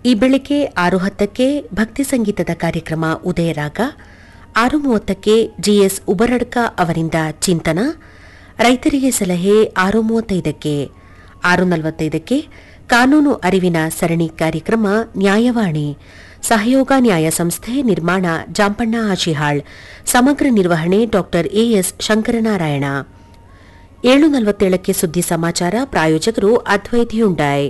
ಈ ಬೆಳಿಗ್ಗೆ ಆರು ಹತ್ತಕ್ಕೆ ಭಕ್ತಿ ಸಂಗೀತದ ಕಾರ್ಯಕ್ರಮ ಉದಯರಾಗ ಆರು ಮೂವತ್ತಕ್ಕೆ ಜಿಎಸ್ ಉಬರಡ್ಕ ಅವರಿಂದ ಚಿಂತನ ರೈತರಿಗೆ ಸಲಹೆ ಆರು ಮೂವತ್ತೈದಕ್ಕೆ ಆರು ನಲವತ್ತೈದಕ್ಕೆ ಕಾನೂನು ಅರಿವಿನ ಸರಣಿ ಕಾರ್ಯಕ್ರಮ ನ್ಯಾಯವಾಣಿ ಸಹಯೋಗ ನ್ಯಾಯ ಸಂಸ್ಥೆ ನಿರ್ಮಾಣ ಜಾಂಪಣ್ಣ ಆಶಿಹಾಳ್ ಸಮಗ್ರ ನಿರ್ವಹಣೆ ಡಾ ಎಎಸ್ ಶಂಕರನಾರಾಯಣ ಏಳು ನಲವತ್ತೇಳಕ್ಕೆ ಸುದ್ದಿ ಸಮಾಚಾರ ಪ್ರಾಯೋಜಕರು ಅದ್ವೈತ್ ಹ್ಯುಂಡಾಯ್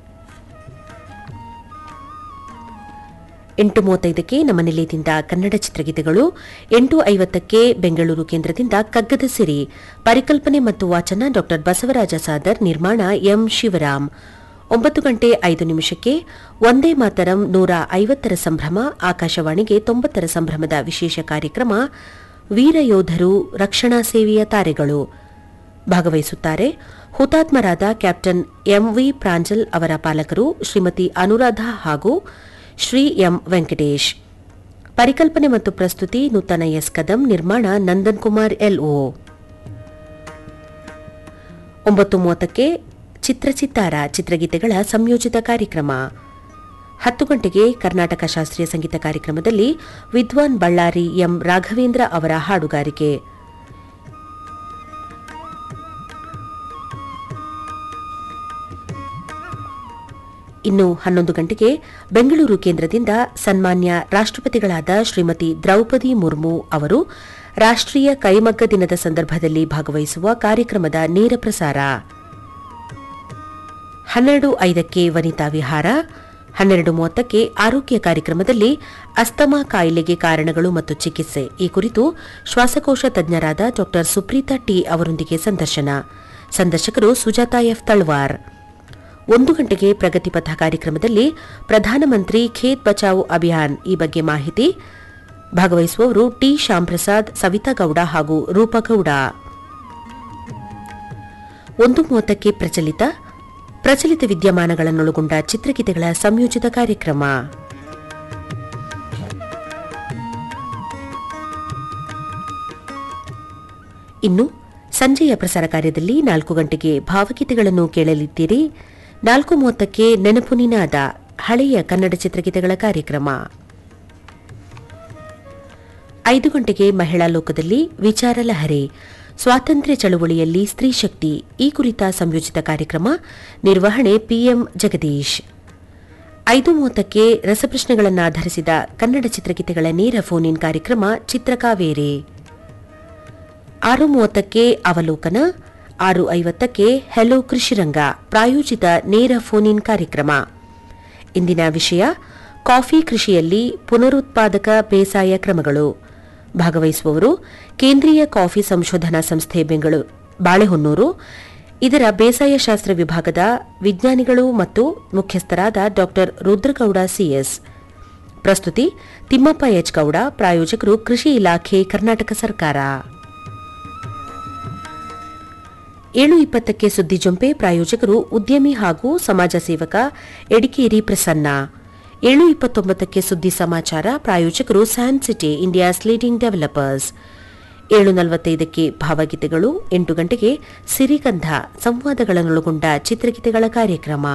ಎಂಟು ಮೂವತ್ತೈದಕ್ಕೆ ನಮ್ಮ ನಿಲಯದಿಂದ ಕನ್ನಡ ಚಿತ್ರಗೀತೆಗಳು ಎಂಟು ಐವತ್ತಕ್ಕೆ ಬೆಂಗಳೂರು ಕೇಂದ್ರದಿಂದ ಕಗ್ಗದ ಸಿರಿ ಪರಿಕಲ್ಪನೆ ಮತ್ತು ವಾಚನ ಡಾ ಬಸವರಾಜ ಸಾದರ್ ನಿರ್ಮಾಣ ಎಂ ಶಿವರಾಮ್ ಒಂಬತ್ತು ಗಂಟೆ ಐದು ನಿಮಿಷಕ್ಕೆ ಒಂದೇ ಮಾತರಂ ನೂರ ಐವತ್ತರ ಸಂಭ್ರಮ ಆಕಾಶವಾಣಿಗೆ ತೊಂಬತ್ತರ ಸಂಭ್ರಮದ ವಿಶೇಷ ಕಾರ್ಯಕ್ರಮ ವೀರಯೋಧರು ರಕ್ಷಣಾ ಸೇವೆಯ ತಾರೆಗಳು ಭಾಗವಹಿಸುತ್ತಾರೆ ಹುತಾತ್ಮರಾದ ಕ್ಯಾಪ್ಟನ್ ಎಂವಿ ಪ್ರಾಂಜಲ್ ಅವರ ಪಾಲಕರು ಶ್ರೀಮತಿ ಅನುರಾಧ ಹಾಗೂ ಶ್ರೀ ಎಂ ವೆಂಕಟೇಶ್ ಪರಿಕಲ್ಪನೆ ಮತ್ತು ಪ್ರಸ್ತುತಿ ನೂತನ ಎಸ್ ಕದಂ ನಿರ್ಮಾಣ ನಂದನ್ ಕುಮಾರ್ ಎಲ್ಒ ಒಂಬತ್ತು ಮೂವತ್ತಕ್ಕೆ ಚಿತ್ರಚಿತ್ತಾರ ಚಿತ್ರಗೀತೆಗಳ ಸಂಯೋಜಿತ ಕಾರ್ಯಕ್ರಮ ಹತ್ತು ಗಂಟೆಗೆ ಕರ್ನಾಟಕ ಶಾಸ್ತ್ರೀಯ ಸಂಗೀತ ಕಾರ್ಯಕ್ರಮದಲ್ಲಿ ವಿದ್ವಾನ್ ಬಳ್ಳಾರಿ ಎಂ ರಾಘವೇಂದ್ರ ಅವರ ಹಾಡುಗಾರಿಕೆ ಇನ್ನು ಹನ್ನೊಂದು ಗಂಟೆಗೆ ಬೆಂಗಳೂರು ಕೇಂದ್ರದಿಂದ ಸನ್ಮಾನ್ಯ ರಾಷ್ಟ್ರಪತಿಗಳಾದ ಶ್ರೀಮತಿ ದ್ರೌಪದಿ ಮುರ್ಮು ಅವರು ರಾಷ್ಟ್ರೀಯ ಕೈಮಗ್ಗ ದಿನದ ಸಂದರ್ಭದಲ್ಲಿ ಭಾಗವಹಿಸುವ ಕಾರ್ಯಕ್ರಮದ ನೇರ ಪ್ರಸಾರ ಹನ್ನೆರಡು ಐದಕ್ಕೆ ವನಿತಾ ವಿಹಾರ ಹನ್ನೆರಡು ಮೂವತ್ತಕ್ಕೆ ಆರೋಗ್ಯ ಕಾರ್ಯಕ್ರಮದಲ್ಲಿ ಅಸ್ತಮಾ ಕಾಯಿಲೆಗೆ ಕಾರಣಗಳು ಮತ್ತು ಚಿಕಿತ್ಸೆ ಈ ಕುರಿತು ಶ್ವಾಸಕೋಶ ತಜ್ಞರಾದ ಡಾ ಸುಪ್ರೀತಾ ಟಿ ಅವರೊಂದಿಗೆ ಸಂದರ್ಶನ ಸಂದರ್ಶಕರು ಸುಜಾತಾ ಎಫ್ ತಳ್ವಾರ್ ಒಂದು ಗಂಟೆಗೆ ಪ್ರಗತಿಪಥ ಕಾರ್ಯಕ್ರಮದಲ್ಲಿ ಪ್ರಧಾನಮಂತ್ರಿ ಖೇತ್ ಬಚಾವ್ ಅಭಿಯಾನ್ ಈ ಬಗ್ಗೆ ಮಾಹಿತಿ ಭಾಗವಹಿಸುವವರು ಟಿ ಶ್ಯಾಂಪ್ರಸಾದ್ ಸವಿತಾ ಗೌಡ ಹಾಗೂ ರೂಪಗೌಡ ಒಂದು ಮೂವತ್ತಕ್ಕೆ ಪ್ರಚಲಿತ ಪ್ರಚಲಿತ ವಿದ್ಯಮಾನಗಳನ್ನೊಳಗೊಂಡ ಚಿತ್ರಗೀತೆಗಳ ಸಂಯೋಜಿತ ಕಾರ್ಯಕ್ರಮ ಇನ್ನು ಸಂಜೆಯ ಪ್ರಸಾರ ಕಾರ್ಯದಲ್ಲಿ ನಾಲ್ಕು ಗಂಟೆಗೆ ಭಾವಗೀತೆಗಳನ್ನು ಕೇಳಲಿದ್ದೀರಿ ನಾಲ್ಕು ಮೂವತ್ತಕ್ಕೆ ನೆನಪು ನಿನಾದ ಹಳೆಯ ಕನ್ನಡ ಚಿತ್ರಗೀತೆಗಳ ಕಾರ್ಯಕ್ರಮ ಐದು ಗಂಟೆಗೆ ಮಹಿಳಾ ಲೋಕದಲ್ಲಿ ವಿಚಾರ ಲಹರಿ ಸ್ವಾತಂತ್ರ್ಯ ಚಳವಳಿಯಲ್ಲಿ ಸ್ತ್ರೀ ಶಕ್ತಿ ಈ ಕುರಿತ ಸಂಯೋಜಿತ ಕಾರ್ಯಕ್ರಮ ನಿರ್ವಹಣೆ ಪಿಎಂ ಜಗದೀಶ್ ಐದು ಮೂವತ್ತಕ್ಕೆ ರಸಪ್ರಶ್ನೆಗಳನ್ನಾಧರಿಸಿದ ಕನ್ನಡ ಚಿತ್ರಗೀತೆಗಳ ನೇರ ಫೋನ್ ಇನ್ ಕಾರ್ಯಕ್ರಮ ಚಿತ್ರಕಾವೇರಿ ಆರು ಮೂವತ್ತಕ್ಕೆ ಅವಲೋಕನ ಆರು ಐವತ್ತಕ್ಕೆ ಹೆಲೋ ಕೃಷಿರಂಗ ಪ್ರಾಯೋಜಿತ ನೇರ ಫೋನ್ ಇನ್ ಕಾರ್ಯಕ್ರಮ ಇಂದಿನ ವಿಷಯ ಕಾಫಿ ಕೃಷಿಯಲ್ಲಿ ಪುನರುತ್ಪಾದಕ ಬೇಸಾಯ ಕ್ರಮಗಳು ಭಾಗವಹಿಸುವವರು ಕೇಂದ್ರೀಯ ಕಾಫಿ ಸಂಶೋಧನಾ ಸಂಸ್ಥೆ ಬೆಂಗಳೂರು ಬಾಳೆಹೊನ್ನೂರು ಇದರ ಬೇಸಾಯ ಶಾಸ್ತ್ರ ವಿಭಾಗದ ವಿಜ್ಞಾನಿಗಳು ಮತ್ತು ಮುಖ್ಯಸ್ಥರಾದ ಡಾ ರುದ್ರಗೌಡ ಸಿಎಸ್ ಪ್ರಸ್ತುತಿ ತಿಮ್ಮಪ್ಪ ಎಚ್ ಗೌಡ ಪ್ರಾಯೋಜಕರು ಕೃಷಿ ಇಲಾಖೆ ಕರ್ನಾಟಕ ಸರ್ಕಾರ ಏಳು ಇಪ್ಪತ್ತಕ್ಕೆ ಸುದ್ದಿ ಜೊಂಪೆ ಪ್ರಾಯೋಜಕರು ಉದ್ಯಮಿ ಹಾಗೂ ಸಮಾಜ ಸೇವಕ ಎಡಿಕೇರಿ ಪ್ರಸನ್ನ ಏಳು ಇಪ್ಪತ್ತೊಂಬತ್ತಕ್ಕೆ ಸುದ್ದಿ ಸಮಾಚಾರ ಪ್ರಾಯೋಜಕರು San City India's leading developers ಏಳು ನಲವತ್ತೈದಕ್ಕೆ ಭಾವಗೀತೆಗಳು ಎಂಟು ಗಂಟೆಗೆ ಸಿರಿಗಂಧ ಸಂವಾದಗಳನ್ನೊಳಗೊಂಡ ಚಿತ್ರಗೀತೆಗಳ ಕಾರ್ಯಕ್ರಮ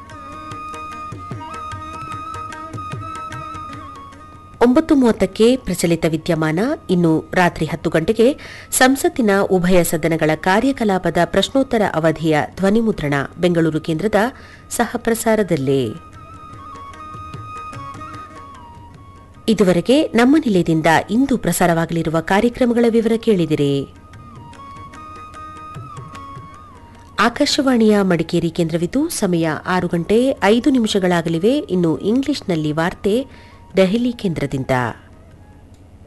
ಒಂಬತ್ತು ಮೂವತ್ತಕ್ಕೆ ಪ್ರಚಲಿತ ವಿದ್ಯಮಾನ ಇನ್ನು ರಾತ್ರಿ ಹತ್ತು ಗಂಟೆಗೆ ಸಂಸತ್ತಿನ ಉಭಯ ಸದನಗಳ ಕಾರ್ಯಕಲಾಪದ ಪ್ರಶ್ನೋತ್ತರ ಅವಧಿಯ ಧ್ವನಿಮುದ್ರಣ ಬೆಂಗಳೂರು ಕೇಂದ್ರದ ಸಹಪ್ರಸಾರದಲ್ಲಿ ಇದುವರೆಗೆ ನಮ್ಮ ನಿಲಯದಿಂದ ಇಂದು ಪ್ರಸಾರವಾಗಲಿರುವ ಕಾರ್ಯಕ್ರಮಗಳ ವಿವರ ಕೇಳಿದಿರಿ ಆಕಾಶವಾಣಿಯ ಮಡಿಕೇರಿ ಕೇಂದ್ರವಿದ್ದು ಸಮಯ ಆರು ಗಂಟೆ ಐದು ನಿಮಿಷಗಳಾಗಲಿವೆ ಇನ್ನು ಇಂಗ್ಲಿಷ್ನಲ್ಲಿ ವಾರ್ತೆ ದೆಹಲಿ ಕೇಂದ್ರದಿಂದ